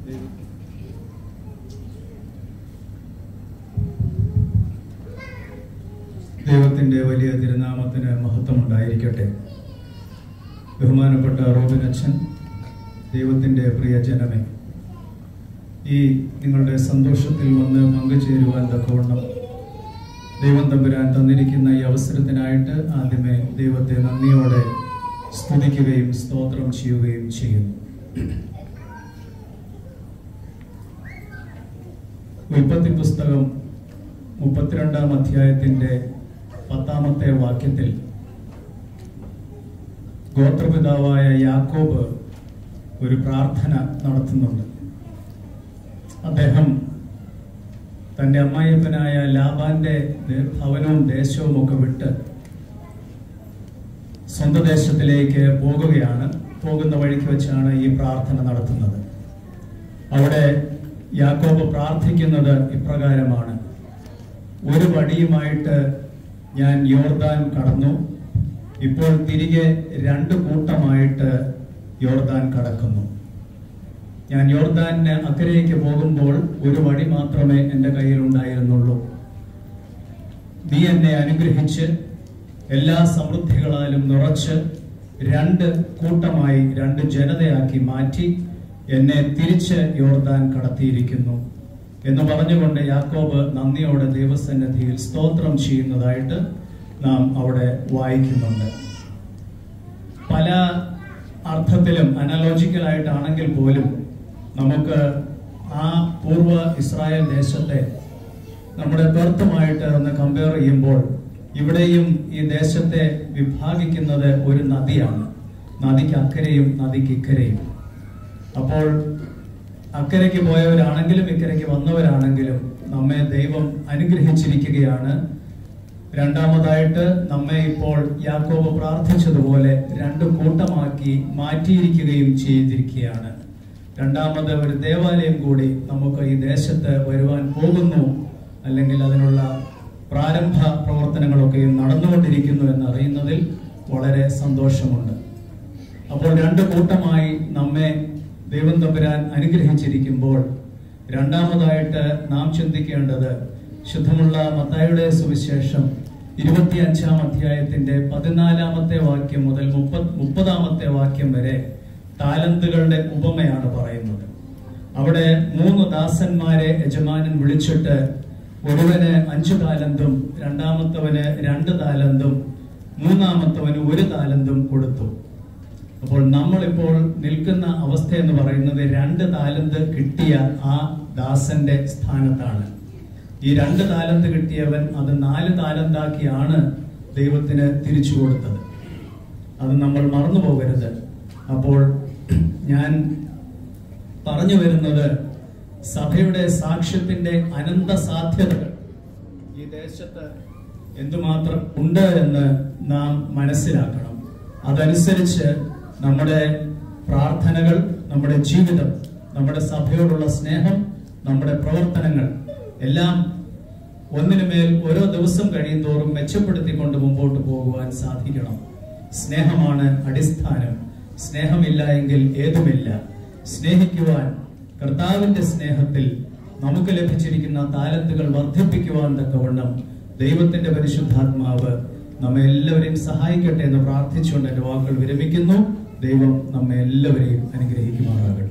ദൈവത്തിൻ്റെ വലിയ തിരുനാമത്തിന് മഹത്വമുണ്ടായിരിക്കട്ടെ ബഹുമാനപ്പെട്ട റോബിൻ അച്ഛൻ ദൈവത്തിൻ്റെ പ്രിയ ജനമേ ഈ നിങ്ങളുടെ സന്തോഷത്തിൽ വന്ന് പങ്കുചേരുവാൻ തക്കവണ്ണം ദൈവം തമ്പുരാൻ തന്നിരിക്കുന്ന ഈ അവസരത്തിനായിട്ട് ആദ്യമേ ദൈവത്തെ നന്ദിയോടെ സ്തുതിക്കുകയും സ്തോത്രം ചെയ്യുകയും ചെയ്യുന്നു ഉൽപ്പത്തി പുസ്തകം മുപ്പത്തിരണ്ടാം അധ്യായത്തിന്റെ പത്താമത്തെ വാക്യത്തിൽ ഗോത്രപിതാവായ യാക്കോബ് ഒരു പ്രാർത്ഥന നടത്തുന്നുണ്ട് അദ്ദേഹം തന്റെ അമ്മായിപ്പനായ ലാബാന്റെ ദേ- ഭവനവും ദേശവും ഒക്കെ വിട്ട് സ്വന്തം ദേശത്തിലേക്ക് പോകുകയാണ് പോകുന്ന വഴിക്ക് വെച്ചാണ് ഈ പ്രാർത്ഥന നടത്തുന്നത് അവിടെ യാക്കോബ് പ്രാർത്ഥിക്കുന്നത് ഇപ്രകാരമാണ് ഒരു വടിയുമായിട്ട് ഞാൻ യോർദാൻ കടന്നു ഇപ്പോൾ തിരികെ രണ്ട് കൂട്ടമായിട്ട് യോർദാൻ കടക്കുന്നു ഞാൻ യോർദാനിന് അക്കരയ്ക്ക് പോകുമ്പോൾ ഒരു വടി മാത്രമേ എൻ്റെ കയ്യിൽ ഉണ്ടായിരുന്നുള്ളൂ നീ എന്നെ അനുഗ്രഹിച്ച് എല്ലാ സമൃദ്ധികളാലും നിറച്ച് രണ്ട് കൂട്ടമായി രണ്ട് ജനതയാക്കി മാറ്റി എന്നെ തിരിച്ച് യോർദാൻ കടത്തിയിരിക്കുന്നു എന്ന് പറഞ്ഞുകൊണ്ട് യാക്കോബ് നന്ദിയോടെ ദൈവസന്നിധിയിൽ സ്തോത്രം ചെയ്യുന്നതായിട്ട് നാം അവിടെ വായിക്കുന്നുണ്ട് പല അർത്ഥത്തിലും അനലോജിക്കലായിട്ടാണെങ്കിൽ പോലും നമുക്ക് ആ പൂർവ്വ ഇസ്രായേൽ ദേശത്തെ നമ്മുടെ പെർത്തുമായിട്ട് ഒന്ന് കമ്പയർ ചെയ്യുമ്പോൾ ഇവിടെയും ഈ ദേശത്തെ വിഭാഗിക്കുന്നത് ഒരു നദിയാണ് നദിക്ക് അക്കരയും നദിക്ക് ഇക്കരയും അപ്പോൾ അക്കരയ്ക്ക് പോയവരാണെങ്കിലും ഇക്കരയ്ക്ക് വന്നവരാണെങ്കിലും നമ്മെ ദൈവം അനുഗ്രഹിച്ചിരിക്കുകയാണ് രണ്ടാമതായിട്ട് നമ്മെ ഇപ്പോൾ യാക്കോബ് പ്രാർത്ഥിച്ചതുപോലെ രണ്ട് കൂട്ടമാക്കി മാറ്റിയിരിക്കുകയും ചെയ്തിരിക്കുകയാണ് രണ്ടാമത് ഒരു ദേവാലയം കൂടി നമുക്ക് ഈ ദേശത്ത് വരുവാൻ പോകുന്നു അല്ലെങ്കിൽ അതിനുള്ള പ്രാരംഭ പ്രവർത്തനങ്ങളൊക്കെയും നടന്നുകൊണ്ടിരിക്കുന്നു എന്നറിയുന്നതിൽ വളരെ സന്തോഷമുണ്ട് അപ്പോൾ രണ്ട് കൂട്ടമായി നമ്മെ ദൈവം തമ്പുരാൻ അനുഗ്രഹിച്ചിരിക്കുമ്പോൾ രണ്ടാമതായിട്ട് നാം ചിന്തിക്കേണ്ടത് ശുദ്ധമുള്ള മത്തായുടെ സുവിശേഷം ഇരുപത്തിയഞ്ചാം അധ്യായത്തിന്റെ പതിനാലാമത്തെ വാക്യം മുതൽ മുപ്പത് മുപ്പതാമത്തെ വാക്യം വരെ താലന്തുകളുടെ ഉപമയാണ് പറയുന്നത് അവിടെ മൂന്ന് ദാസന്മാരെ യജമാനൻ വിളിച്ചിട്ട് ഒരുവന് അഞ്ചു താലന്തും രണ്ടാമത്തവന് രണ്ട് താലന്തും മൂന്നാമത്തവന് ഒരു താലന്തും കൊടുത്തു അപ്പോൾ നമ്മളിപ്പോൾ നിൽക്കുന്ന അവസ്ഥ എന്ന് പറയുന്നത് രണ്ട് താലന്ത് കിട്ടിയ ആ ദാസന്റെ സ്ഥാനത്താണ് ഈ രണ്ട് താലന്ത് കിട്ടിയവൻ അത് നാല് താലന്താക്കിയാണ് ദൈവത്തിന് തിരിച്ചു കൊടുത്തത് അത് നമ്മൾ മറന്നു പോകരുത് അപ്പോൾ ഞാൻ പറഞ്ഞു വരുന്നത് സഭയുടെ സാക്ഷ്യത്തിന്റെ അനന്ത സാധ്യതകൾ ഈ ദേശത്ത് എന്തുമാത്രം ഉണ്ട് എന്ന് നാം മനസ്സിലാക്കണം അതനുസരിച്ച് നമ്മുടെ പ്രാർത്ഥനകൾ നമ്മുടെ ജീവിതം നമ്മുടെ സഭയോടുള്ള സ്നേഹം നമ്മുടെ പ്രവർത്തനങ്ങൾ എല്ലാം ഒന്നിനുമേൽ ഓരോ ദിവസം കഴിയുന്തോറും മെച്ചപ്പെടുത്തിക്കൊണ്ട് മുമ്പോട്ട് പോകുവാൻ സാധിക്കണം സ്നേഹമാണ് അടിസ്ഥാനം സ്നേഹമില്ല എങ്കിൽ ഏതുമില്ല സ്നേഹിക്കുവാൻ കർത്താവിന്റെ സ്നേഹത്തിൽ നമുക്ക് ലഭിച്ചിരിക്കുന്ന താലത്തുകൾ വർദ്ധിപ്പിക്കുവാൻ തക്കവണ്ണം ദൈവത്തിന്റെ പരിശുദ്ധാത്മാവ് നമ്മെ എല്ലാവരെയും സഹായിക്കട്ടെ എന്ന് പ്രാർത്ഥിച്ചുകൊണ്ട് എന്റെ വാക്കുകൾ വിരമിക്കുന്നു ദൈവം നമ്മെ എല്ലാവരെയും അനുഗ്രഹിക്കുമാറാകട്ടെ